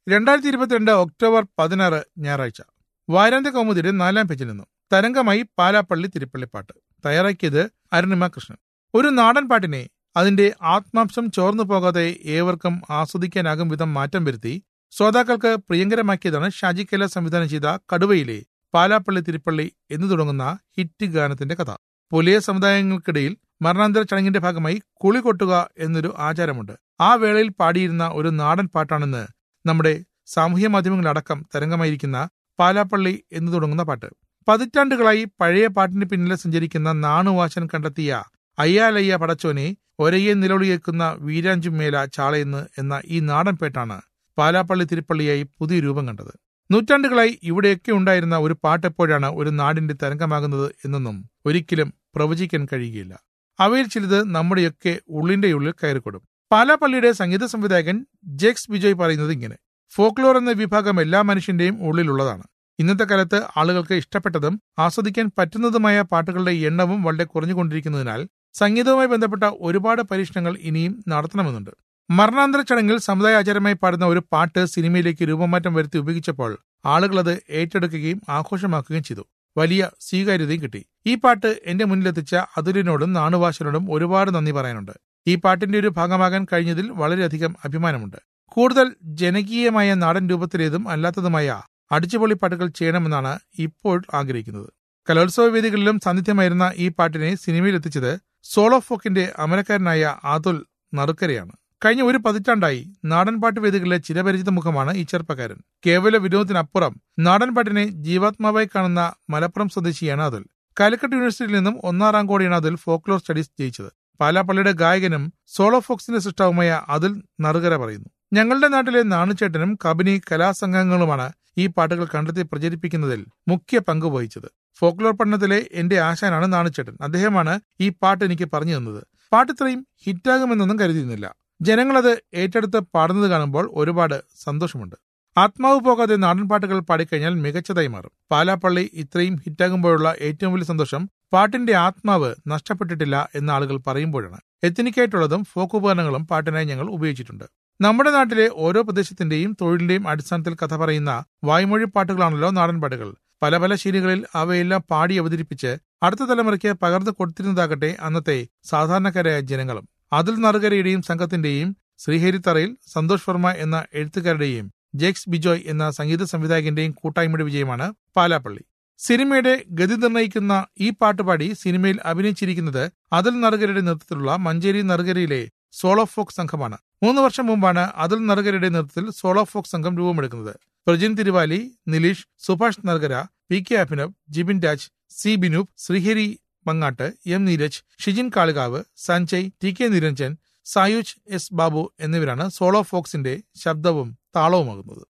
രണ്ടായിരത്തി ഇരുപത്തിരണ്ട് ഒക്ടോബർ പതിനാറ് ഞായറാഴ്ച വാരാന്ത്യ കൗമുദിയുടെ നാലാം പേജിൽ നിന്നും തരംഗമായി പാലാപ്പള്ളി തിരുപ്പള്ളിപ്പാട്ട് തയ്യാറാക്കിയത് അരുണിമ കൃഷ്ണൻ ഒരു നാടൻ പാട്ടിനെ അതിന്റെ ആത്മാംശം ചോർന്നു പോകാതെ ഏവർക്കും ആസ്വദിക്കാനാകും വിധം മാറ്റം വരുത്തി ശ്രോതാക്കൾക്ക് പ്രിയങ്കരമാക്കിയതാണ് ഷാജി കൈല സംവിധാനം ചെയ്ത കടുവയിലെ പാലാപ്പള്ളി തിരുപ്പള്ളി എന്നു തുടങ്ങുന്ന ഹിറ്റ് ഗാനത്തിന്റെ കഥ പുലിയ സമുദായങ്ങൾക്കിടയിൽ മരണാന്തര ചടങ്ങിന്റെ ഭാഗമായി കുളി കൊട്ടുക എന്നൊരു ആചാരമുണ്ട് ആ വേളയിൽ പാടിയിരുന്ന ഒരു നാടൻ പാട്ടാണെന്ന് നമ്മുടെ സാമൂഹ്യ മാധ്യമങ്ങളടക്കം തരംഗമായിരിക്കുന്ന പാലാപ്പള്ളി എന്നു തുടങ്ങുന്ന പാട്ട് പതിറ്റാണ്ടുകളായി പഴയ പാട്ടിന് പിന്നിലെ സഞ്ചരിക്കുന്ന നാണുവാശൻ കണ്ടെത്തിയ അയ്യാലയ്യ പടച്ചോനെ ഒരയെ നിലവിളിയേക്കുന്ന വീരാഞ്ചും മേല ചാളയെന്ന് എന്ന ഈ നാടൻ പേട്ടാണ് പാലാപ്പള്ളി തിരുപ്പള്ളിയായി പുതിയ രൂപം കണ്ടത് നൂറ്റാണ്ടുകളായി ഇവിടെയൊക്കെ ഉണ്ടായിരുന്ന ഒരു പാട്ടെപ്പോഴാണ് ഒരു നാടിന്റെ തരംഗമാകുന്നത് എന്നൊന്നും ഒരിക്കലും പ്രവചിക്കാൻ കഴിയുകയില്ല അവയിൽ ചിലത് നമ്മുടെയൊക്കെ ഉള്ളിന്റെ ഉള്ളിൽ കയറിക്കൊടും പാലാപ്പള്ളിയുടെ സംഗീത സംവിധായകൻ ജെക്സ് വിജയ് പറയുന്നത് ഇങ്ങനെ ഫോക്ലോർ എന്ന വിഭാഗം എല്ലാ മനുഷ്യന്റെയും ഉള്ളിലുള്ളതാണ് ഇന്നത്തെ കാലത്ത് ആളുകൾക്ക് ഇഷ്ടപ്പെട്ടതും ആസ്വദിക്കാൻ പറ്റുന്നതുമായ പാട്ടുകളുടെ എണ്ണവും വളരെ കുറഞ്ഞുകൊണ്ടിരിക്കുന്നതിനാൽ സംഗീതവുമായി ബന്ധപ്പെട്ട ഒരുപാട് പരീക്ഷണങ്ങൾ ഇനിയും നടത്തണമെന്നുണ്ട് മരണാന്തര ചടങ്ങിൽ സമുദായ ആചാരമായി പാടുന്ന ഒരു പാട്ട് സിനിമയിലേക്ക് രൂപമാറ്റം വരുത്തി ഉപയോഗിച്ചപ്പോൾ ആളുകൾ അത് ഏറ്റെടുക്കുകയും ആഘോഷമാക്കുകയും ചെയ്തു വലിയ സ്വീകാര്യതയും കിട്ടി ഈ പാട്ട് എന്റെ മുന്നിലെത്തിച്ച അതുലിനോടും നാണുവാശനോടും ഒരുപാട് നന്ദി പറയാനുണ്ട് ഈ പാട്ടിന്റെ ഒരു ഭാഗമാകാൻ കഴിഞ്ഞതിൽ വളരെയധികം അഭിമാനമുണ്ട് കൂടുതൽ ജനകീയമായ നാടൻ രൂപത്തിലേതും അല്ലാത്തതുമായ അടിച്ചുപൊളി പാട്ടുകൾ ചെയ്യണമെന്നാണ് ഇപ്പോൾ ആഗ്രഹിക്കുന്നത് കലോത്സവ വേദികളിലും സാന്നിധ്യമായിരുന്ന ഈ പാട്ടിനെ സിനിമയിൽ എത്തിച്ചത് സോളോ ഫോക്കിന്റെ അമരക്കാരനായ അതുൽ നറുക്കരയാണ് കഴിഞ്ഞ ഒരു പതിറ്റാണ്ടായി നാടൻ പാട്ട് വേദികളിലെ ചിരപരിചിത മുഖമാണ് ഈ ചെറുപ്പക്കാരൻ കേവല വിനോദത്തിനപ്പുറം നാടൻ പാട്ടിനെ ജീവാത്മാവായി കാണുന്ന മലപ്പുറം സ്വദേശിയാണ് അതുൽ കാലിക്കറ്റ് യൂണിവേഴ്സിറ്റിയിൽ നിന്നും ഒന്നാം റാങ്കോടെയാണ് അതിൽ ഫോക്ലോർ സ്റ്റഡീസ് ജയിച്ചത് പാലാപ്പള്ളിയുടെ ഗായകനും സോളോ ഫോക്സിന്റെ സൃഷ്ടാവുമായ അതുൽ നറുകര പറയുന്നു ഞങ്ങളുടെ നാട്ടിലെ നാണുചേട്ടനും കബനി കലാസംഘങ്ങളുമാണ് ഈ പാട്ടുകൾ കണ്ടെത്തി പ്രചരിപ്പിക്കുന്നതിൽ മുഖ്യ പങ്ക് വഹിച്ചത് ഫോക്ലോർ പഠനത്തിലെ എന്റെ ആശാനാണ് നാണുചേട്ടൻ അദ്ദേഹമാണ് ഈ പാട്ട് എനിക്ക് പറഞ്ഞു തന്നത് പാട്ട് ഇത്രയും ഹിറ്റാകുമെന്നൊന്നും കരുതിയിരുന്നില്ല ജനങ്ങളത് ഏറ്റെടുത്ത് പാടുന്നത് കാണുമ്പോൾ ഒരുപാട് സന്തോഷമുണ്ട് ആത്മാവ് പോകാതെ നാടൻ പാട്ടുകൾ പാടിക്കഴിഞ്ഞാൽ മികച്ചതായി മാറും പാലാപ്പള്ളി ഇത്രയും ഹിറ്റാകുമ്പോഴുള്ള ഏറ്റവും വലിയ സന്തോഷം പാട്ടിന്റെ ആത്മാവ് നഷ്ടപ്പെട്ടിട്ടില്ല എന്ന ആളുകൾ പറയുമ്പോഴാണ് എത്തിനിക്കായിട്ടുള്ളതും ഫോക്ക് ഉപകരണങ്ങളും പാട്ടിനായി ഞങ്ങൾ ഉപയോഗിച്ചിട്ടുണ്ട് നമ്മുടെ നാട്ടിലെ ഓരോ പ്രദേശത്തിന്റെയും തൊഴിലിന്റെയും അടിസ്ഥാനത്തിൽ കഥ പറയുന്ന വായ്മൊഴി പാട്ടുകളാണല്ലോ നാടൻ പാട്ടുകൾ പല പല ശീലികളിൽ അവയെല്ലാം പാടി അവതരിപ്പിച്ച് അടുത്ത തലമുറയ്ക്ക് പകർന്നു കൊടുത്തിരുന്നതാകട്ടെ അന്നത്തെ സാധാരണക്കാരായ ജനങ്ങളും അതിൽ നറുകരയുടെയും സംഘത്തിന്റെയും ശ്രീഹരിത്തറയിൽ സന്തോഷ് വർമ്മ എന്ന എഴുത്തുകാരുടെയും ജെക്സ് ബിജോയ് എന്ന സംഗീത സംവിധായകന്റെയും കൂട്ടായ്മയുടെ വിജയമാണ് പാലാപ്പള്ളി സിനിമയുടെ ഗതി നിർണ്ണയിക്കുന്ന ഈ പാട്ടുപാടി സിനിമയിൽ അഭിനയിച്ചിരിക്കുന്നത് അതിൽ നറുകരയുടെ നേതൃത്വത്തിലുള്ള മഞ്ചേരി നറുകരയിലെ സോളോ ഫോക്ക് സംഘമാണ് മൂന്ന് വർഷം മുമ്പാണ് അതിൽ നറുകരയുടെ നേതൃത്വത്തിൽ സോളോ ഫോക്ക് സംഘം രൂപമെടുക്കുന്നത് Prajin Thiruvali Nileesh Subhash Nargara P K Abhinav Jibin Raj C Binoop Sreehari Mangatt M Neeraj Shijin Kalikavu Sanjay T K Niranjan Sayuj S Babu എന്നിവരാണ് സോളോ ഫോക്സിന്റെ ശബ്ദവും താളവുമാകുന്നത്